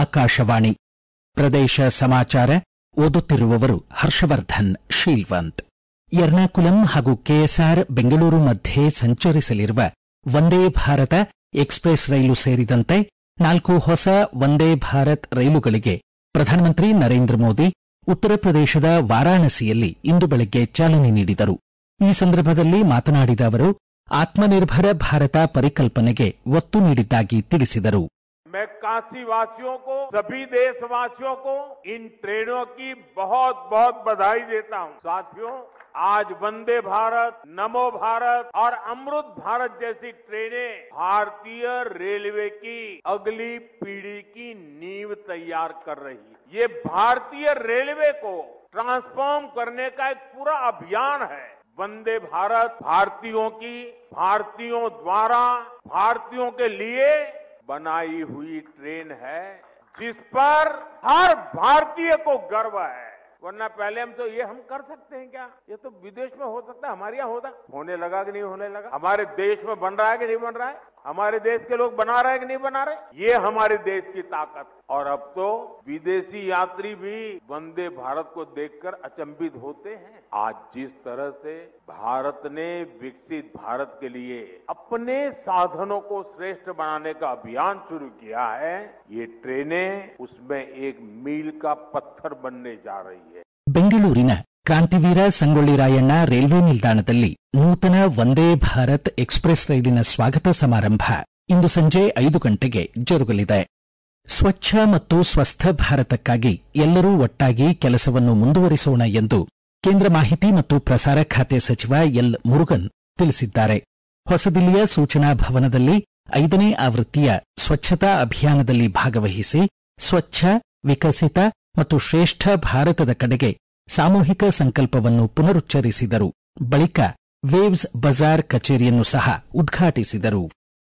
ಆಕಾಶವಾಣಿ ಪ್ರದೇಶ ಸಮಾಚಾರ ಓದುತ್ತಿರುವವರು ಹರ್ಷವರ್ಧನ್ ಶೀಲ್ವಂತ್ ಎರ್ನಾಕುಲಂ ಹಾಗೂ ಕೆಎಸ್ಆರ್ ಬೆಂಗಳೂರು ಮಧ್ಯೆ ಸಂಚರಿಸಲಿರುವ ವಂದೇ ಭಾರತ ಎಕ್ಸ್ಪ್ರೆಸ್ ರೈಲು ಸೇರಿದಂತೆ ನಾಲ್ಕು ಹೊಸ ವಂದೇ ಭಾರತ್ ರೈಲುಗಳಿಗೆ ಪ್ರಧಾನಮಂತ್ರಿ ನರೇಂದ್ರ ಮೋದಿ ಉತ್ತರ ಪ್ರದೇಶದ ವಾರಾಣಸಿಯಲ್ಲಿ ಇಂದು ಬೆಳಗ್ಗೆ ಚಾಲನೆ ನೀಡಿದರು ಈ ಸಂದರ್ಭದಲ್ಲಿ ಮಾತನಾಡಿದ ಅವರು ಆತ್ಮನಿರ್ಭರ ಭಾರತ ಪರಿಕಲ್ಪನೆಗೆ ಒತ್ತು ನೀಡಿದ್ದಾಗಿ ತಿಳಿಸಿದರು मैं काशी वासियों को सभी देशवासियों को इन ट्रेनों की बहुत बहुत बधाई देता हूं साथियों आज वंदे भारत नमो भारत और अमृत भारत जैसी ट्रेनें भारतीय रेलवे की अगली पीढ़ी की नींव तैयार कर रही है ये भारतीय रेलवे को ट्रांसफॉर्म करने का एक पूरा अभियान है वंदे भारत भारतीयों की भारतीयों द्वारा भारतीयों के लिए बनाई हुई ट्रेन है जिस पर हर भारतीय को गर्व है वरना पहले हम तो ये हम कर सकते हैं क्या ये तो विदेश में हो सकता है हमारे यहाँ होता होने लगा कि नहीं होने लगा हमारे देश में बन रहा है कि नहीं बन रहा है हमारे देश के लोग बना रहे हैं कि नहीं बना रहे ये हमारे देश की ताकत और अब तो विदेशी यात्री भी वंदे भारत को देखकर अचंभित होते हैं आज जिस तरह से भारत ने विकसित भारत के लिए अपने साधनों को श्रेष्ठ बनाने का अभियान शुरू किया है ये ट्रेनें उसमें एक मील का पत्थर बनने जा रही है ಬೆಂಗಳೂರಿನ ಕ್ರಾಂತಿವೀರ ಸಂಗೊಳ್ಳಿ ರಾಯಣ್ಣ ರೈಲ್ವೆ ನಿಲ್ದಾಣದಲ್ಲಿ ನೂತನ ವಂದೇ ಭಾರತ್ ಎಕ್ಸ್ಪ್ರೆಸ್ ರೈಲಿನ ಸ್ವಾಗತ ಸಮಾರಂಭ ಇಂದು ಸಂಜೆ ಐದು ಗಂಟೆಗೆ ಜರುಗಲಿದೆ ಸ್ವಚ್ಛ ಮತ್ತು ಸ್ವಸ್ಥ ಭಾರತಕ್ಕಾಗಿ ಎಲ್ಲರೂ ಒಟ್ಟಾಗಿ ಕೆಲಸವನ್ನು ಮುಂದುವರಿಸೋಣ ಎಂದು ಕೇಂದ್ರ ಮಾಹಿತಿ ಮತ್ತು ಪ್ರಸಾರ ಖಾತೆ ಸಚಿವ ಎಲ್ ಮುರುಗನ್ ತಿಳಿಸಿದ್ದಾರೆ ಹೊಸದಿಲ್ಲಿಯ ಸೂಚನಾ ಭವನದಲ್ಲಿ ಐದನೇ ಆವೃತ್ತಿಯ ಸ್ವಚ್ಛತಾ ಅಭಿಯಾನದಲ್ಲಿ ಭಾಗವಹಿಸಿ ಸ್ವಚ್ಛ ವಿಕಸಿತ ಮತ್ತು ಶ್ರೇಷ್ಠ ಭಾರತದ ಕಡೆಗೆ ಸಾಮೂಹಿಕ ಸಂಕಲ್ಪವನ್ನು ಪುನರುಚ್ಚರಿಸಿದರು ಬಳಿಕ ವೇವ್ಸ್ ಬಜಾರ್ ಕಚೇರಿಯನ್ನು ಸಹ ಉದ್ಘಾಟಿಸಿದರು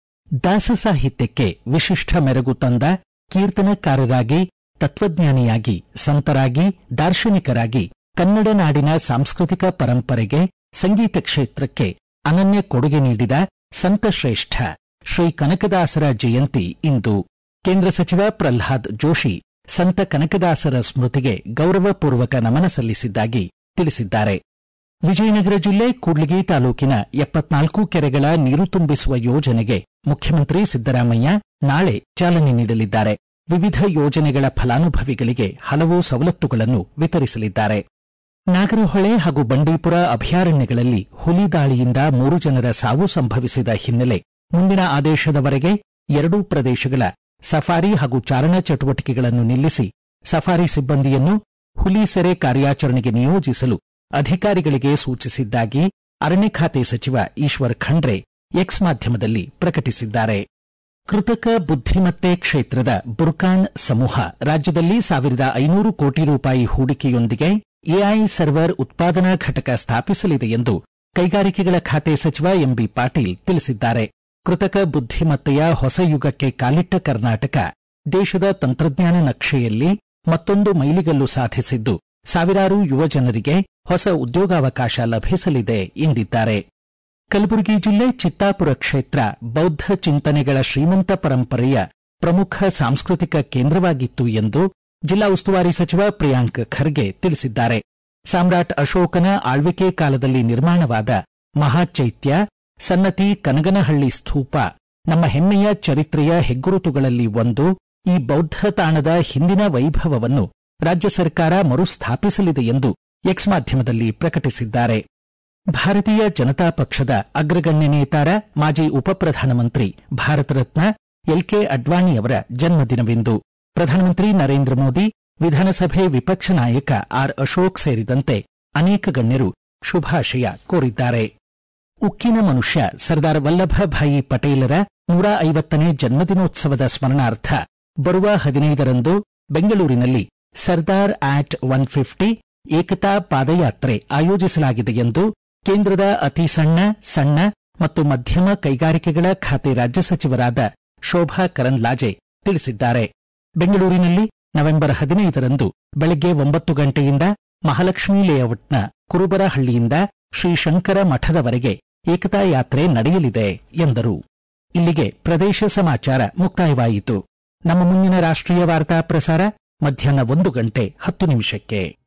ದಾಸ ಸಾಹಿತ್ಯಕ್ಕೆ ವಿಶಿಷ್ಟ ಮೆರಗು ತಂದ ಕೀರ್ತನಕಾರರಾಗಿ ತತ್ವಜ್ಞಾನಿಯಾಗಿ ಸಂತರಾಗಿ ದಾರ್ಶನಿಕರಾಗಿ ಕನ್ನಡ ನಾಡಿನ ಸಾಂಸ್ಕೃತಿಕ ಪರಂಪರೆಗೆ ಸಂಗೀತ ಕ್ಷೇತ್ರಕ್ಕೆ ಅನನ್ಯ ಕೊಡುಗೆ ನೀಡಿದ ಸಂತಶ್ರೇಷ್ಠ ಶ್ರೀ ಕನಕದಾಸರ ಜಯಂತಿ ಇಂದು ಕೇಂದ್ರ ಸಚಿವ ಪ್ರಹ್ಲಾದ್ ಜೋಶಿ ಸಂತ ಕನಕದಾಸರ ಸ್ಮೃತಿಗೆ ಗೌರವಪೂರ್ವಕ ನಮನ ಸಲ್ಲಿಸಿದ್ದಾಗಿ ತಿಳಿಸಿದ್ದಾರೆ ವಿಜಯನಗರ ಜಿಲ್ಲೆ ಕೂಡ್ಲಿಗಿ ತಾಲೂಕಿನ ಎಪ್ಪತ್ನಾಲ್ಕು ಕೆರೆಗಳ ನೀರು ತುಂಬಿಸುವ ಯೋಜನೆಗೆ ಮುಖ್ಯಮಂತ್ರಿ ಸಿದ್ದರಾಮಯ್ಯ ನಾಳೆ ಚಾಲನೆ ನೀಡಲಿದ್ದಾರೆ ವಿವಿಧ ಯೋಜನೆಗಳ ಫಲಾನುಭವಿಗಳಿಗೆ ಹಲವು ಸವಲತ್ತುಗಳನ್ನು ವಿತರಿಸಲಿದ್ದಾರೆ ನಾಗರಹೊಳೆ ಹಾಗೂ ಬಂಡೀಪುರ ಅಭಯಾರಣ್ಯಗಳಲ್ಲಿ ಹುಲಿ ದಾಳಿಯಿಂದ ಮೂರು ಜನರ ಸಾವು ಸಂಭವಿಸಿದ ಹಿನ್ನೆಲೆ ಮುಂದಿನ ಆದೇಶದವರೆಗೆ ಎರಡೂ ಪ್ರದೇಶಗಳ ಸಫಾರಿ ಹಾಗೂ ಚಾರಣ ಚಟುವಟಿಕೆಗಳನ್ನು ನಿಲ್ಲಿಸಿ ಸಫಾರಿ ಸಿಬ್ಬಂದಿಯನ್ನು ಹುಲಿ ಸೆರೆ ಕಾರ್ಯಾಚರಣೆಗೆ ನಿಯೋಜಿಸಲು ಅಧಿಕಾರಿಗಳಿಗೆ ಸೂಚಿಸಿದ್ದಾಗಿ ಅರಣ್ಯ ಖಾತೆ ಸಚಿವ ಈಶ್ವರ್ ಖಂಡ್ರೆ ಎಕ್ಸ್ ಮಾಧ್ಯಮದಲ್ಲಿ ಪ್ರಕಟಿಸಿದ್ದಾರೆ ಕೃತಕ ಬುದ್ಧಿಮತ್ತೆ ಕ್ಷೇತ್ರದ ಬುರ್ಕಾನ್ ಸಮೂಹ ರಾಜ್ಯದಲ್ಲಿ ಸಾವಿರದ ಐನೂರು ಕೋಟಿ ರೂಪಾಯಿ ಹೂಡಿಕೆಯೊಂದಿಗೆ ಎಐ ಸರ್ವರ್ ಉತ್ಪಾದನಾ ಘಟಕ ಸ್ಥಾಪಿಸಲಿದೆ ಎಂದು ಕೈಗಾರಿಕೆಗಳ ಖಾತೆ ಸಚಿವ ಎಂಬಿ ಪಾಟೀಲ್ ತಿಳಿಸಿದ್ದಾರೆ ಕೃತಕ ಬುದ್ಧಿಮತ್ತೆಯ ಹೊಸ ಯುಗಕ್ಕೆ ಕಾಲಿಟ್ಟ ಕರ್ನಾಟಕ ದೇಶದ ತಂತ್ರಜ್ಞಾನ ನಕ್ಷೆಯಲ್ಲಿ ಮತ್ತೊಂದು ಮೈಲಿಗಲ್ಲು ಸಾಧಿಸಿದ್ದು ಸಾವಿರಾರು ಯುವಜನರಿಗೆ ಹೊಸ ಉದ್ಯೋಗಾವಕಾಶ ಲಭಿಸಲಿದೆ ಎಂದಿದ್ದಾರೆ ಕಲಬುರಗಿ ಜಿಲ್ಲೆ ಚಿತ್ತಾಪುರ ಕ್ಷೇತ್ರ ಬೌದ್ಧ ಚಿಂತನೆಗಳ ಶ್ರೀಮಂತ ಪರಂಪರೆಯ ಪ್ರಮುಖ ಸಾಂಸ್ಕೃತಿಕ ಕೇಂದ್ರವಾಗಿತ್ತು ಎಂದು ಜಿಲ್ಲಾ ಉಸ್ತುವಾರಿ ಸಚಿವ ಪ್ರಿಯಾಂಕ್ ಖರ್ಗೆ ತಿಳಿಸಿದ್ದಾರೆ ಸಾಮ್ರಾಟ್ ಅಶೋಕನ ಆಳ್ವಿಕೆ ಕಾಲದಲ್ಲಿ ನಿರ್ಮಾಣವಾದ ಮಹಾಚೈತ್ಯ ಸನ್ನತಿ ಕನಗನಹಳ್ಳಿ ಸ್ತೂಪ ನಮ್ಮ ಹೆಮ್ಮೆಯ ಚರಿತ್ರೆಯ ಹೆಗ್ಗುರುತುಗಳಲ್ಲಿ ಒಂದು ಈ ಬೌದ್ಧ ತಾಣದ ಹಿಂದಿನ ವೈಭವವನ್ನು ರಾಜ್ಯ ಸರ್ಕಾರ ಮರುಸ್ಥಾಪಿಸಲಿದೆ ಎಂದು ಎಕ್ಸ್ ಮಾಧ್ಯಮದಲ್ಲಿ ಪ್ರಕಟಿಸಿದ್ದಾರೆ ಭಾರತೀಯ ಜನತಾ ಪಕ್ಷದ ಅಗ್ರಗಣ್ಯ ನೇತಾರ ಮಾಜಿ ಉಪಪ್ರಧಾನಮಂತ್ರಿ ಭಾರತ ರತ್ನ ಎಲ್ಕೆ ಅಡ್ವಾಣಿಯವರ ಜನ್ಮದಿನವಿಂದು ಪ್ರಧಾನಮಂತ್ರಿ ನರೇಂದ್ರ ಮೋದಿ ವಿಧಾನಸಭೆ ವಿಪಕ್ಷ ನಾಯಕ ಆರ್ ಅಶೋಕ್ ಸೇರಿದಂತೆ ಅನೇಕ ಗಣ್ಯರು ಶುಭಾಶಯ ಕೋರಿದ್ದಾರೆ ಉಕ್ಕಿನ ಮನುಷ್ಯ ಸರ್ದಾರ್ ವಲ್ಲಭಭಾಯಿ ಪಟೇಲರ ನೂರ ಐವತ್ತನೇ ಜನ್ಮದಿನೋತ್ಸವದ ಸ್ಮರಣಾರ್ಥ ಬರುವ ಹದಿನೈದರಂದು ಬೆಂಗಳೂರಿನಲ್ಲಿ ಸರ್ದಾರ್ ಆಟ್ ಒನ್ ಫಿಫ್ಟಿ ಏಕತಾ ಪಾದಯಾತ್ರೆ ಆಯೋಜಿಸಲಾಗಿದೆ ಎಂದು ಕೇಂದ್ರದ ಅತಿ ಸಣ್ಣ ಸಣ್ಣ ಮತ್ತು ಮಧ್ಯಮ ಕೈಗಾರಿಕೆಗಳ ಖಾತೆ ರಾಜ್ಯ ಸಚಿವರಾದ ಶೋಭಾ ಕರಂದ್ಲಾಜೆ ತಿಳಿಸಿದ್ದಾರೆ ಬೆಂಗಳೂರಿನಲ್ಲಿ ನವೆಂಬರ್ ಹದಿನೈದರಂದು ಬೆಳಗ್ಗೆ ಒಂಬತ್ತು ಗಂಟೆಯಿಂದ ಮಹಾಲಕ್ಷ್ಮೀ ಲೇಔಟ್ನ ಕುರುಬರಹಳ್ಳಿಯಿಂದ ಶ್ರೀ ಶಂಕರ ಮಠದವರೆಗೆ ಏಕತಾ ಯಾತ್ರೆ ನಡೆಯಲಿದೆ ಎಂದರು ಇಲ್ಲಿಗೆ ಪ್ರದೇಶ ಸಮಾಚಾರ ಮುಕ್ತಾಯವಾಯಿತು ನಮ್ಮ ಮುಂದಿನ ರಾಷ್ಟ್ರೀಯ ವಾರ್ತಾ ಪ್ರಸಾರ ಮಧ್ಯಾಹ್ನ ಒಂದು ಗಂಟೆ ಹತ್ತು ನಿಮಿಷಕ್ಕೆ